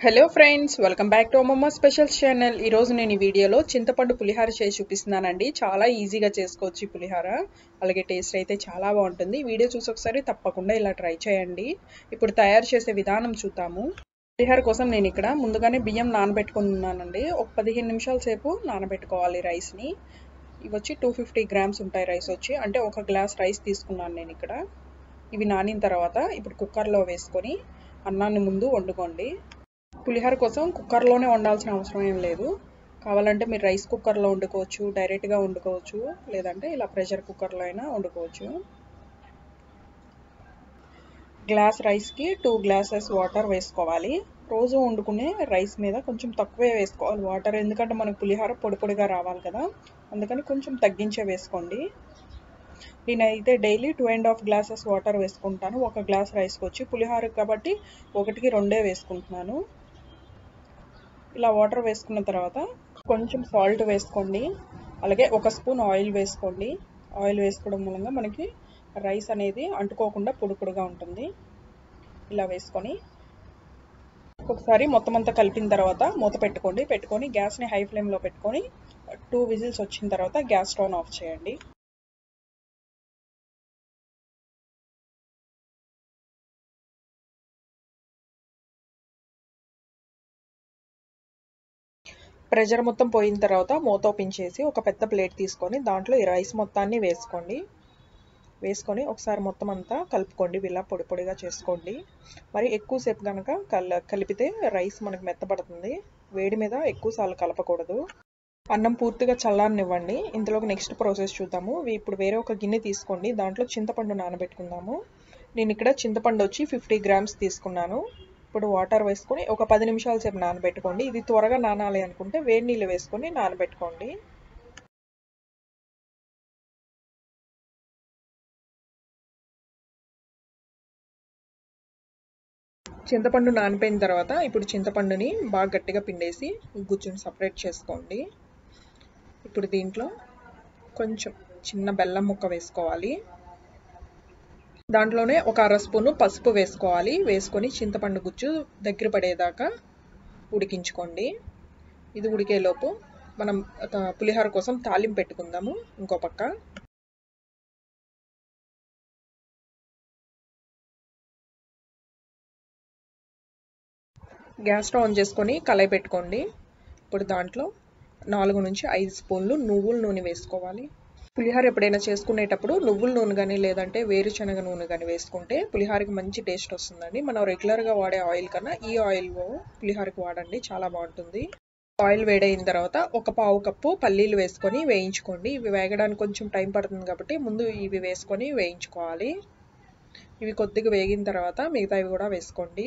hello friends welcome back to Ammamma specials channel ఈరోజు నేను ఈ వీడియోలో చింతపండు పులిహార చేసి చూపిస్తున్నానండి చాలా ఈజీగా చేసుకోవచ్చు ఈ పులిహార అలాగే టేస్ట్ అయితే చాలా బాగుంటుంది వీడియో చూసి ఒకసారి తప్పకుండా ఇలా ట్రై చేయండి ఇప్పుడు తయారు చేసే విధానం చూద్దాము పులిహార కోసం నేను ఇక్కడ ముందుగానే బియ్యం నానబెట్టుకున్నానండి ఒక పదిహేను నిమిషాల సేపు నానబెట్టుకోవాలి రైస్ని ఇవి వచ్చి టూ ఫిఫ్టీ గ్రామ్స్ ఉంటాయి రైస్ వచ్చి అంటే ఒక గ్లాస్ రైస్ తీసుకున్నాను నేను ఇక్కడ ఇవి నానిన తర్వాత ఇప్పుడు కుక్కర్లో వేసుకొని అన్నాన్ని ముందు వండుకోండి పులిహోర కోసం కుక్కర్లోనే వండాల్సిన అవసరం ఏం లేదు కావాలంటే మీరు రైస్ కుక్కర్లో వండుకోవచ్చు డైరెక్ట్గా వండుకోవచ్చు లేదంటే ఇలా ప్రెషర్ కుక్కర్లో అయినా వండుకోవచ్చు గ్లాస్ రైస్కి టూ గ్లాసెస్ వాటర్ వేసుకోవాలి రోజు వండుకునే రైస్ మీద కొంచెం తక్కువే వేసుకోవాలి వాటర్ ఎందుకంటే మనకు పులిహోర పొడి పొడిగా రావాలి కదా అందుకని కొంచెం తగ్గించే వేసుకోండి నేనైతే daily two and half glasses water వేసుకుంటాను ఒక గ్లాస్ రైస్కి వచ్చి పులిహోర కాబట్టి ఒకటికి రెండే వేసుకుంటున్నాను ఇలా వాటర్ వేసుకున్న తర్వాత కొంచెం సాల్ట్ వేసుకోండి అలాగే ఒక స్పూన్ ఆయిల్ వేసుకోండి ఆయిల్ వేసుకోవడం మూలంగా మనకి రైస్ అనేది అంటుకోకుండా పొడి పొడిగా ఉంటుంది ఇలా వేసుకొని ఒకసారి మొత్తం అంతా కలిపిన తర్వాత మూత పెట్టుకోండి పెట్టుకొని గ్యాస్ని హై ఫ్లేమ్లో పెట్టుకొని టూ విజిల్స్ వచ్చిన తర్వాత గ్యాస్ స్టవ్ ఆఫ్ చేయండి ప్రెషర్ మొత్తం పోయిన తర్వాత మూత ఓపెన్ చేసి ఒక పెద్ద ప్లేట్ తీసుకొని దాంట్లో ఈ రైస్ మొత్తాన్ని వేసుకోండి వేసుకొని ఒకసారి మొత్తం అంతా కలుపుకోండి ఇలా పొడి పొడిగా చేసుకోండి మరి ఎక్కువసేపు కనుక కల కలిపితే రైస్ మనకు మెత్తబడుతుంది వేడి మీద ఎక్కువసార్లు కలపకూడదు అన్నం పూర్తిగా చల్లారనివ్వండి ఇందులోకి నెక్స్ట్ ప్రాసెస్ చూద్దాము ఇప్పుడు వేరే ఒక గిన్నె తీసుకోండి దాంట్లో చింతపండు నానబెట్టుకుందాము నేను ఇక్కడ చింతపండు వచ్చి ఫిఫ్టీ గ్రామ్స్ తీసుకున్నాను ఇప్పుడు వాటర్ వేసుకొని ఒక పది నిమిషాల సేపు నానబెట్టుకోండి ఇది త్వరగా నానాలి అనుకుంటే వేడి నీళ్ళు వేసుకొని నానబెట్టుకోండి చింతపండు నానిపోయిన తర్వాత ఇప్పుడు చింతపండుని బాగా గట్టిగా పిండేసి గుజ్జుని సపరేట్ చేసుకోండి ఇప్పుడు దీంట్లో కొంచెం చిన్న బెల్లం ముక్క వేసుకోవాలి దాంట్లోనే ఒక అర స్పూను పసుపు వేసుకోవాలి వేసుకొని చింతపండు గుజ్జు దగ్గర పడేదాకా ఉడికించుకోండి ఇది ఉడికేలోపు మనం పులిహోర కోసం తాలింపు పెట్టుకుందాము ఇంకో పక్క గ్యాస్ స్టవ్ ఆన్ చేసుకొని కళాయి పెట్టుకోండి ఇప్పుడు దాంట్లో నాలుగు నుంచి ఐదు స్పూన్లు నువ్వుల నూనె వేసుకోవాలి పులిహోర ఎప్పుడైనా చేసుకునేటప్పుడు నువ్వుల నూనె కానీ లేదంటే వేరుశనగ నూనె కానీ వేసుకుంటే పులిహోరకి మంచి టేస్ట్ వస్తుందండి మనం రెగ్యులర్గా వాడే ఆయిల్ కన్నా ఈ ఆయిల్ పులిహోరకి వాడండి చాలా బాగుంటుంది ఆయిల్ వేడైన తర్వాత ఒక పావు కప్పు పల్లీలు వేసుకొని వేయించుకోండి ఇవి వేగడానికి కొంచెం టైం పడుతుంది కాబట్టి ముందు ఇవి వేసుకొని వేయించుకోవాలి ఇవి కొద్దిగా వేగిన తర్వాత మిగతావి కూడా వేసుకోండి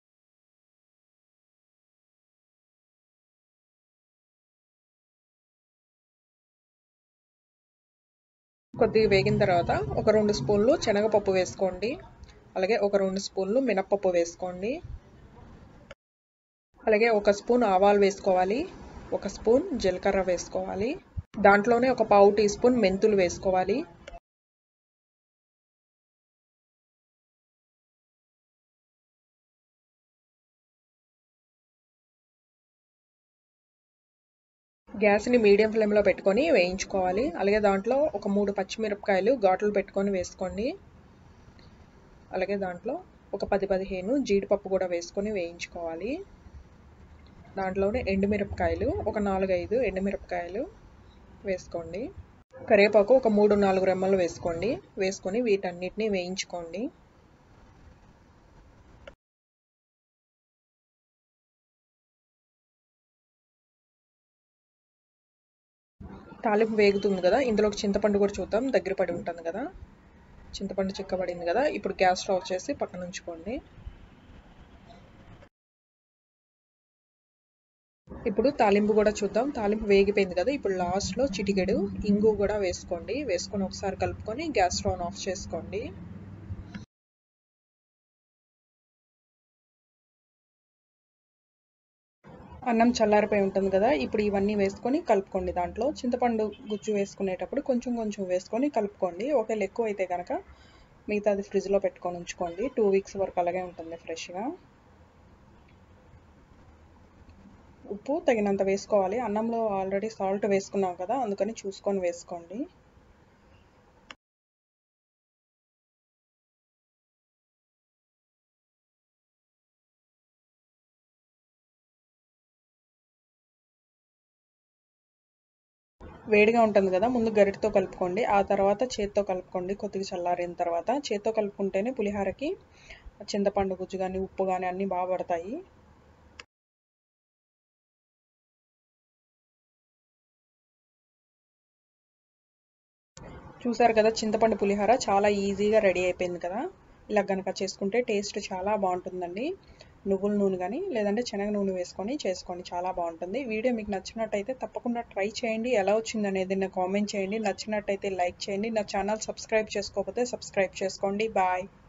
కొద్దిగా వేగిన తర్వాత ఒక రెండు స్పూన్లు శనగపప్పు వేసుకోండి అలాగే ఒక రెండు స్పూన్లు మినప్పప్పు వేసుకోండి అలాగే ఒక స్పూన్ ఆవాలు వేసుకోవాలి ఒక స్పూన్ జీలకర్ర వేసుకోవాలి దాంట్లోనే ఒక పావు టీ స్పూన్ మెంతులు వేసుకోవాలి గ్యాస్ని మీడియం ఫ్లేమ్లో పెట్టుకొని వేయించుకోవాలి అలాగే దాంట్లో ఒక మూడు పచ్చిమిరపకాయలు ఘాట్లు పెట్టుకొని వేసుకోండి అలాగే దాంట్లో ఒక పది పదిహేను జీడిపప్పు కూడా వేసుకొని వేయించుకోవాలి దాంట్లోనే ఎండుమిరపకాయలు ఒక నాలుగైదు ఎండుమిరపకాయలు వేసుకోండి కరివేపాకు ఒక మూడు నాలుగు రెమ్మలు వేసుకోండి వేసుకొని వీటన్నిటిని వేయించుకోండి తాలింపు వేగుతుంది కదా ఇందులోకి చింతపండు కూడా చూద్దాం దగ్గర పడి ఉంటుంది కదా చింతపండు చిక్కబడింది కదా ఇప్పుడు గ్యాస్ స్టవ్ చేసి పక్కన ఉంచుకోండి ఇప్పుడు తాలింపు కూడా చూద్దాం తాలింపు వేగిపోయింది కదా ఇప్పుడు లాస్ట్లో చిటికెడు ఇంగు కూడా వేసుకోండి వేసుకొని ఒకసారి కలుపుకొని గ్యాస్ స్టవ్ ఆఫ్ చేసుకోండి అన్నం చల్లారిపోయి ఉంటుంది కదా ఇప్పుడు ఇవన్నీ వేసుకొని కలుపుకోండి దాంట్లో చింతపండు గుజ్జు వేసుకునేటప్పుడు కొంచెం కొంచెం వేసుకొని కలుపుకోండి ఒకవేళ ఎక్కువ అయితే కనుక మిగతాది ఫ్రిడ్జ్లో పెట్టుకొని ఉంచుకోండి టూ వీక్స్ వరకు అలాగే ఉంటుంది ఫ్రెష్గా ఉప్పు తగినంత వేసుకోవాలి అన్నంలో ఆల్రెడీ సాల్ట్ వేసుకున్నాం కదా అందుకని చూసుకొని వేసుకోండి వేడిగా ఉంటుంది కదా ముందు గరిటతో కలుపుకోండి ఆ తర్వాత చేత్తో కలుపుకోండి కొద్దిగా చల్లారిన తర్వాత చేత్తో కలుపుకుంటేనే పులిహారకి చింతపండు గుజ్జు కానీ ఉప్పు కానీ అన్నీ బాగా పడతాయి చూసారు కదా చింతపండు పులిహార చాలా ఈజీగా రెడీ అయిపోయింది కదా ఇలా కనుక చేసుకుంటే టేస్ట్ చాలా బాగుంటుందండి నువ్వుల నూనె కానీ లేదంటే శనగ నూనె వేసుకొని చేసుకోండి చాలా బాగుంటుంది వీడియో మీకు నచ్చినట్టయితే తప్పకుండా ట్రై చేయండి ఎలా వచ్చింది అనేది నా కామెంట్ చేయండి నచ్చినట్టయితే లైక్ చేయండి నా ఛానల్ సబ్స్క్రైబ్ చేసుకోకపోతే సబ్స్క్రైబ్ చేసుకోండి బాయ్